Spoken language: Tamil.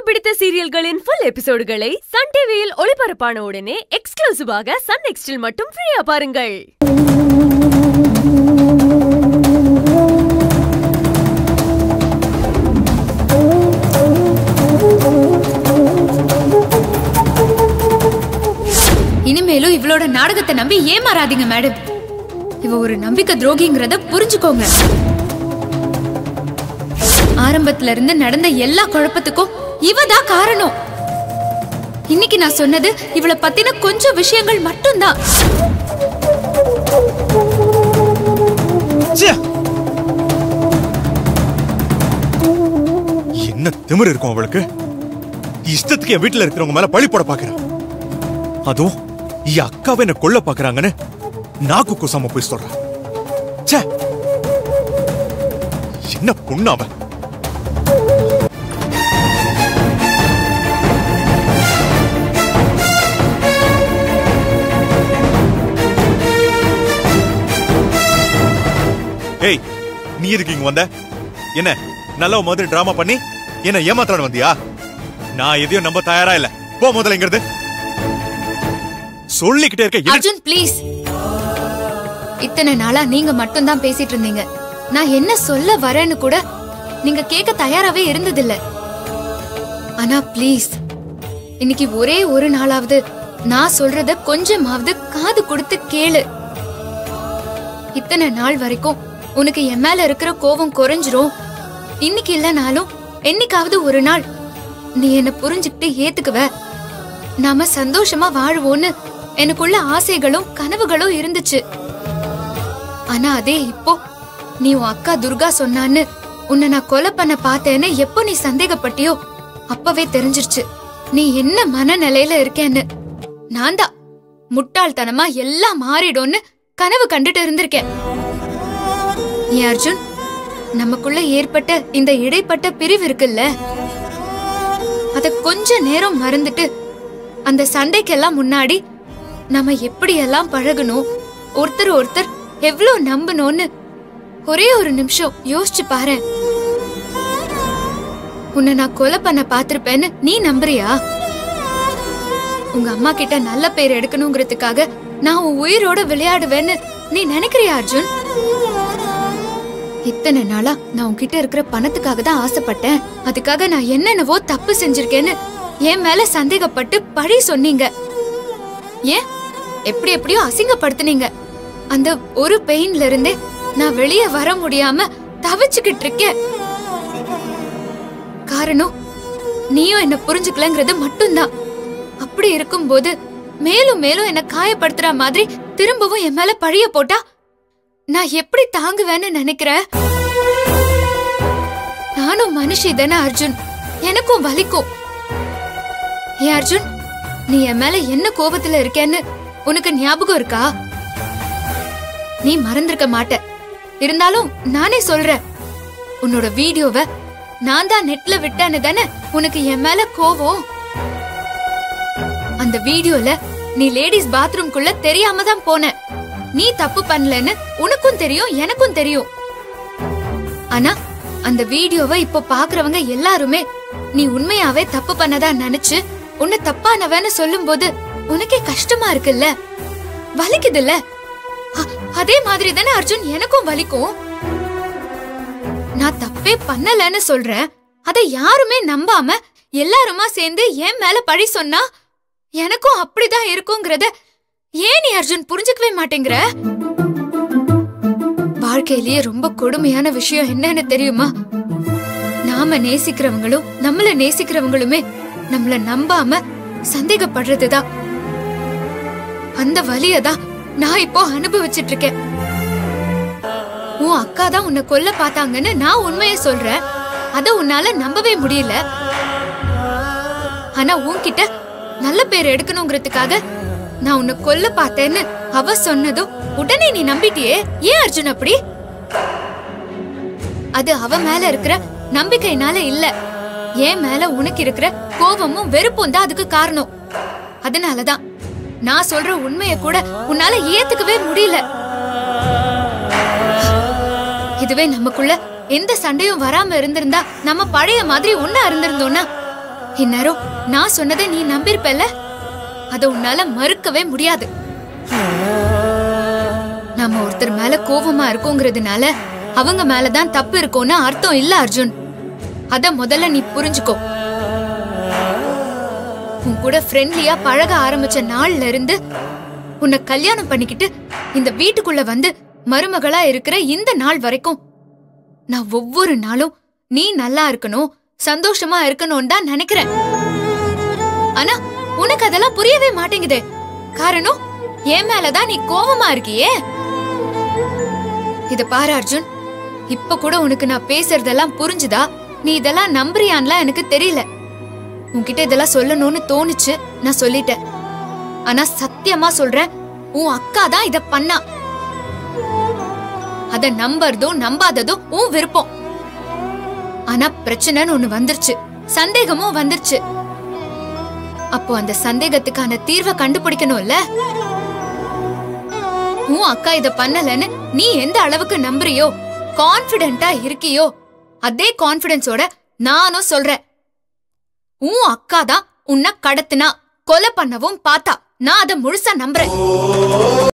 பிடித்த சீரியல்களின் ஃபுல் எபிசோடுகளை சன் டிவியில் ஒளிபரப்பான உடனே எக்ஸ்க்ளூசிவாக சன் நெக்ஸ்டில் மட்டும் ஃப்ரீயா பாருங்கள் இனிமேலும் இவளோட நாடகத்தை நம்பி ஏமாறாதீங்க மேடம் இவ ஒரு நம்பிக்கை துரோகிங்கிறத புரிஞ்சுக்கோங்க ஆரம்பத்துல இருந்து நடந்த எல்லா குழப்பத்துக்கும் இவ தான் காரணம் இன்னைக்கு நான் சொன்னது இவளை பத்தின கொஞ்சம் விஷயங்கள் மட்டும்தான் ச்சே! என்ன திமிரு இருக்கும் அவளுக்கு இஷ்டத்துக்கு என் வீட்டுல இருக்கிறவங்க மேல பழி போட பாக்குறேன் அதுவும் என் அக்காவை என்ன கொல்ல பாக்குறாங்கன்னு நாக்கு குசாம போய் சொல்றேன் ச்சே! என்ன பொண்ணு அவன் ஏய் நீ எதுக்கு இங்க வந்த என்ன நல்ல மாதிரி டிராமா பண்ணி என்ன ஏமாத்தலான்னு வந்தியா நான் எதையும் நம்ப தயாரா இல்ல போ முதல்ல இங்கிறது சொல்லிக்கிட்டே இருக்க என்ன- அர்ஜுன் ப்ளீஸ் இத்தனை நாளா நீங்க மட்டும்தான் பேசிட்டு இருந்தீங்க நான் என்ன சொல்ல வரேன்னு கூட நீங்க கேட்க தயாராவே இருந்ததில்ல ஆனா ப்ளீஸ் இன்னைக்கு ஒரே ஒரு நாளாவது நான் சொல்றத கொஞ்சமாவது காது கொடுத்து கேளு இத்தனை நாள் வரைக்கும் உனக்கு என் மேல இருக்கிற கோபம் குறைஞ்சிரும் இன்னைக்கு இல்லனாலும் என்னைக்காவது ஒரு நாள் நீ என்ன புரிஞ்சுக்கிட்டு ஏத்துக்குவ நாம சந்தோஷமா வாழ்வோன்னு எனக்குள்ள ஆசைகளும் கனவுகளும் இருந்துச்சு ஆனா அதே இப்போ நீ உன் அக்கா துர்கா சொன்னான்னு உன்னை நான் கொலை பண்ண பார்த்தேன்னு எப்போ நீ சந்தேகப்பட்டியோ அப்பவே தெரிஞ்சிருச்சு நீ என்ன மனநிலையில இருக்கேன்னு நான் தான் முட்டாள்தனமா எல்லாம் மாறிடும்னு கனவு கண்டுட்டு இருந்திருக்கேன் ஏன் அர்ஜுன் நமக்குள்ள ஏற்பட்ட இந்த இடைப்பட்ட பிரிவு இருக்குல்ல அத கொஞ்ச நேரம் மறந்துட்டு அந்த சண்டைக்கெல்லாம் முன்னாடி நம்ம எப்படியெல்லாம் பழகணும் ஒருத்தர் ஒருத்தர் எவ்வளவு நம்பணும்னு ஒரே ஒரு நிமிஷம் யோசிச்சு பாரேன் உன்னை நான் கொலை பண்ண பாத்திருப்பேன்னு நீ நம்புறியா உங்க அம்மா கிட்ட நல்ல பேர் எடுக்கணுங்கிறதுக்காக நான் உன் உயிரோட விளையாடுவேன்னு நீ நினைக்கிறியா அர்ஜுன் இத்தனை நாளா நான் உன்கிட்ட இருக்கிற பணத்துக்காக தான் ஆசைப்பட்டேன் அதுக்காக நான் என்னென்னவோ தப்பு செஞ்சிருக்கேன்னு என் மேல சந்தேகப்பட்டு பழி சொன்னீங்க ஏன் எப்படி எப்படியோ அசிங்கப்படுத்துனீங்க அந்த ஒரு பெயின்ல இருந்தே நான் வெளியே வர முடியாம தவிச்சுக்கிட்டு இருக்கேன் காரணம் நீயும் என்ன புரிஞ்சுக்கலங்கிறது மட்டும்தான் அப்படி இருக்கும்போது மேலும் மேலும் என்ன காயப்படுத்துற மாதிரி திரும்பவும் என் மேல பழிய போட்டா நான் எப்படி தாங்குவேன்னு நினைக்கிற நானும் மனுஷி தானே அர்ஜுன் எனக்கும் வலிக்கும் ஏன் அர்ஜுன் நீ என் மேல என்ன கோபத்துல இருக்கேன்னு உனக்கு ஞாபகம் இருக்கா நீ மறந்திருக்க மாட்ட இருந்தாலும் நானே சொல்றேன் உன்னோட வீடியோவை நான் தான் நெட்ல விட்டேன்னு தானே உனக்கு என் மேல கோவம் அந்த வீடியோல நீ லேடிஸ் பாத்ரூம்குள்ள தெரியாம தான் போன நீ தப்பு பண்ணலன்னு உனக்கும் தெரியும் எனக்கும் தெரியும் ஆனா அந்த வீடியோவை இப்போ பாக்குறவங்க எல்லாருமே நீ உண்மையாவே தப்பு பண்ணதா நினைச்சு உன்னை தப்பானவன்னு சொல்லும்போது உனக்கே கஷ்டமா இருக்குல்ல வலிக்குதுல்ல அ- அதே மாதிரி தானே அர்ஜுன் எனக்கும் வலிக்கும் நான் தப்பே பண்ணலன்னு சொல்றேன் அதை யாருமே நம்பாம எல்லாருமா சேர்ந்து என் மேல பழி சொன்னா எனக்கும் அப்படிதான் இருக்குங்கிறத ஏன் நீ அர்ஜுன் புரிஞ்சுக்கவே மாட்டேங்கிற வாழ்க்கையிலேயே ரொம்ப கொடுமையான விஷயம் என்னன்னு தெரியுமா நாம நேசிக்கிறவங்களும் நம்மள நேசிக்கிறவங்களுமே நம்மள நம்பாம சந்தேகப்படுறதுதான் அந்த வலியதான் நான் இப்போ அனுபவிச்சிட்டு இருக்கேன் உன் அக்கா தான் உன்னை கொல்ல பார்த்தாங்கன்னு நான் உண்மையை சொல்றேன் அத உன்னால நம்பவே முடியல ஆனா உன்கிட்ட நல்ல பேர் எடுக்கணுங்கிறதுக்காக நான் உன்னை கொல்ல பார்த்தேன்னு அவ சொன்னதும் உடனே நீ நம்பிட்டியே ஏன் அர்ஜுன் அப்படி அது அவ மேல இருக்கிற நம்பிக்கையினால இல்ல என் மேல உனக்கு இருக்கிற கோபமும் வெறுப்பும் தான் அதுக்கு காரணம் அதனாலதான் நான் சொல்ற உண்மைய கூட உன்னால ஏத்துக்கவே முடியல இதுவே நமக்குள்ள எந்த சண்டையும் வராம இருந்திருந்தா நம்ம பழைய மாதிரி ஒண்ணா இருந்திருந்தோம்னா இந்நேரம் நான் சொன்னதை நீ நம்பியிருப்பல்ல அத உன்னால மறுக்கவே முடியாது நாம ஒருத்தர் மேல கோவமா இருக்கோங்கிறதுனால அவங்க மேலதான் தப்பு இருக்கும்னு அர்த்தம் இல்ல அர்ஜுன் அத முதல்ல நீ புரிஞ்சுக்கோ உன் கூட ஃப்ரெண்ட்லியா பழக ஆரம்பிச்ச நாள்ல இருந்து உன்னை கல்யாணம் பண்ணிக்கிட்டு இந்த வீட்டுக்குள்ள வந்து மருமகளா இருக்கிற இந்த நாள் வரைக்கும் நான் ஒவ்வொரு நாளும் நீ நல்லா இருக்கணும் சந்தோஷமா இருக்கணும்னு தான் நினைக்கிறேன் ஆனா உனக்கு அதெல்லாம் புரியவே மாட்டேங்குதே காரணம் என் மேலதான் நீ கோவமா இருக்கியே இத பாரு அர்ஜுன் இப்ப கூட உனக்கு நான் பேசுறதெல்லாம் புரிஞ்சுதா நீ இதெல்லாம் நம்புறியான்லாம் எனக்கு தெரியல உன்கிட்ட இதெல்லாம் சொல்லணும்னு தோணுச்சு நான் சொல்லிட்டேன் ஆனா சத்தியமா சொல்றேன் உன் அக்கா தான் இத பண்ணா அத நம்புறதும் நம்பாததும் உன் விருப்பம் ஆனா பிரச்சனைன்னு ஒண்ணு வந்துருச்சு சந்தேகமும் வந்துருச்சு அப்போ அந்த சந்தேகத்துக்கான தீர்வை கண்டுபிடிக்கணும்ல உன் அக்கா இத பண்ணலன்னு நீ எந்த அளவுக்கு நம்புறியோ கான்பிடென்ட்டா இருக்கியோ அதே கான்பிடன்ஸோட நானும் சொல்றேன் உன் அக்கா தான் உன்னை கடத்துனா கொலை பண்ணவும் பார்த்தா நான் அதை முழுசா நம்புறேன்